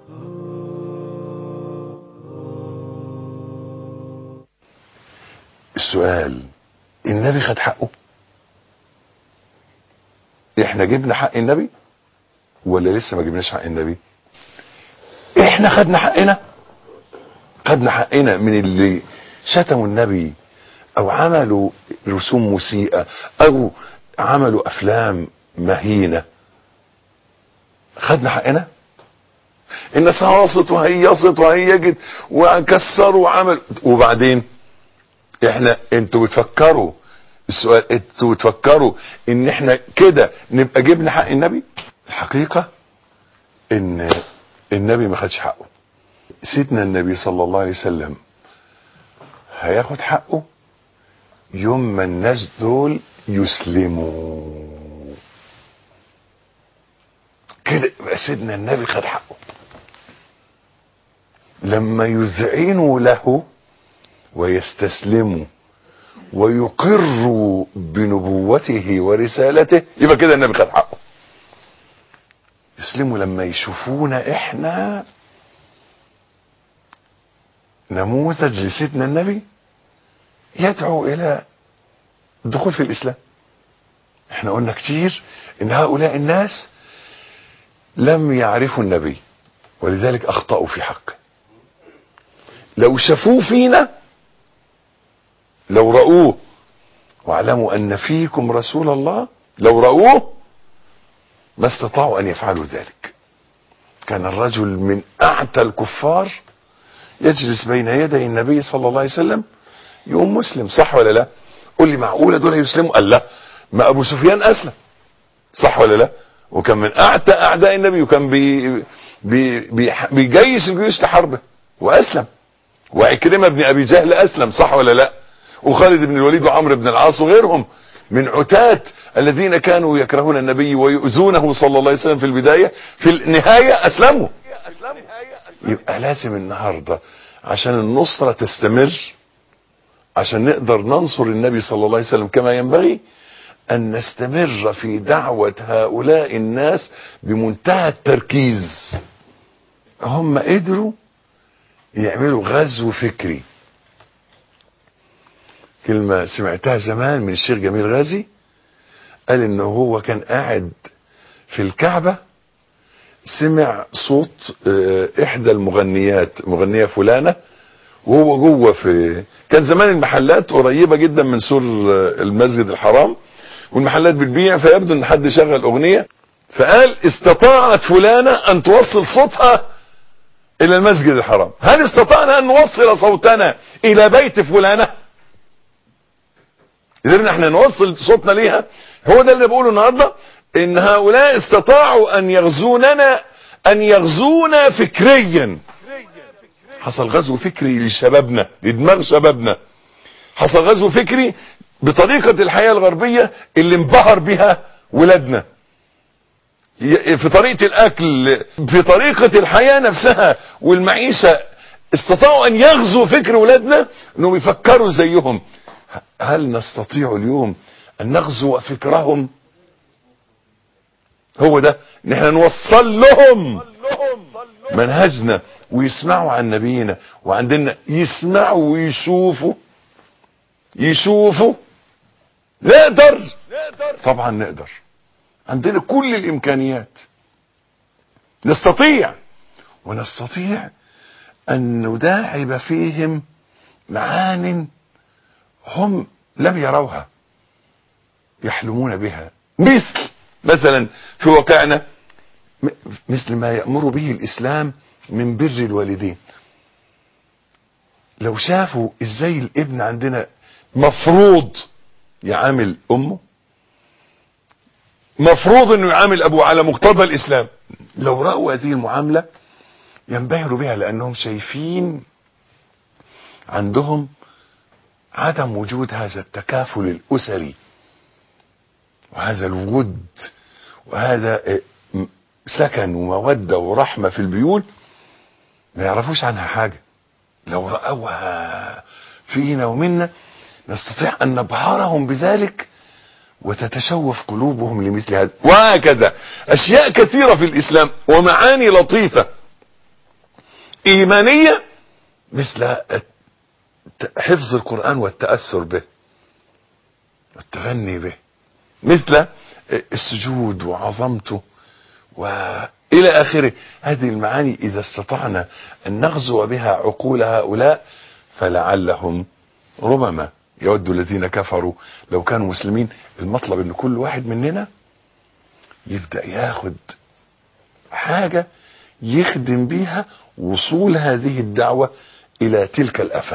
السؤال النبي خد حقه احنا جبنا حق النبي ولا لسه ما جبناش حق النبي احنا خدنا حقنا خدنا حقنا من اللي شتموا النبي او عملوا رسوم مسيئة او عملوا افلام مهينة خدنا حقنا الناس هاصت وهيصت وهيجت وكسروا وعمل وبعدين احنا انتوا بتفكروا السؤال انتوا بتفكروا ان احنا كده نبقى جبنا حق النبي الحقيقة ان النبي ما خدش حقه سيدنا النبي صلى الله عليه وسلم هياخد حقه يوم ما الناس دول يسلموا كده يبقى سيدنا النبي خد حقه لما يذعنوا له ويستسلموا ويقروا بنبوته ورسالته يبقى كده النبي خد حقه يسلموا لما يشوفونا احنا نموذج لسيدنا النبي يدعو الى الدخول في الاسلام احنا قلنا كتير ان هؤلاء الناس لم يعرفوا النبي ولذلك اخطأوا في حقه لو شافوه فينا لو رأوه واعلموا ان فيكم رسول الله لو رأوه ما استطاعوا ان يفعلوا ذلك كان الرجل من اعتى الكفار يجلس بين يدي النبي صلى الله عليه وسلم يوم مسلم صح ولا لا قول لي معقولة دول يسلموا قال لا ما ابو سفيان اسلم صح ولا لا وكان من اعتى اعداء النبي وكان بي بي بي بيجيش الجيوش لحربه واسلم وعكرمه بن ابي جهل اسلم صح ولا لا وخالد بن الوليد وعمرو بن العاص وغيرهم من عتاة الذين كانوا يكرهون النبي ويؤذونه صلى الله عليه وسلم في البداية في النهاية اسلموا يبقى لازم النهاردة عشان النصرة تستمر عشان نقدر ننصر النبي صلى الله عليه وسلم كما ينبغي ان نستمر في دعوة هؤلاء الناس بمنتهى التركيز هم قدروا يعملوا غزو فكري كلمة سمعتها زمان من الشيخ جميل غازي قال انه هو كان قاعد في الكعبة سمع صوت احدى المغنيات مغنية فلانة وهو جوه في كان زمان المحلات قريبة جدا من سور المسجد الحرام والمحلات بتبيع فيبدو ان حد شغل اغنية فقال استطاعت فلانة ان توصل صوتها الى المسجد الحرام هل استطعنا ان نوصل صوتنا الى بيت فلانة قدرنا احنا نوصل صوتنا ليها هو ده اللي بقوله النهاردة ان هؤلاء استطاعوا ان يغزوننا ان يغزونا فكريا حصل غزو فكري لشبابنا لدماغ شبابنا حصل غزو فكري بطريقة الحياة الغربية اللي انبهر بها ولادنا في طريقة الاكل في طريقة الحياة نفسها والمعيشة استطاعوا ان يغزوا فكر ولادنا انهم يفكروا زيهم هل نستطيع اليوم ان نغزو فكرهم هو ده ان احنا نوصل لهم منهجنا ويسمعوا عن نبينا وعندنا يسمعوا ويشوفوا يشوفوا نقدر طبعا نقدر عندنا كل الامكانيات نستطيع ونستطيع ان نداعب فيهم معان هم لم يروها يحلمون بها مثل مثلا في واقعنا مثل ما يأمر به الإسلام من بر الوالدين لو شافوا ازاي الابن عندنا مفروض يعامل امه مفروض انه يعامل ابوه على مقتضى الاسلام لو رأوا هذه المعاملة ينبهروا بها لانهم شايفين عندهم عدم وجود هذا التكافل الاسري وهذا الود وهذا سكن ومودة ورحمة في البيوت ما يعرفوش عنها حاجة لو رأوها فينا ومنا نستطيع أن نبهرهم بذلك وتتشوف قلوبهم لمثل هذا وهكذا أشياء كثيرة في الإسلام ومعاني لطيفة ايمانية مثل الت- حفظ القرآن والتأثر به والتغني به مثل السجود وعظمته وإلى آخره هذه المعاني إذا استطعنا أن نغزو بها عقول هؤلاء فلعلهم ربما يود الذين كفروا لو كانوا مسلمين المطلب ان كل واحد مننا يبدأ ياخد حاجة يخدم بيها وصول هذه الدعوة الى تلك الافاق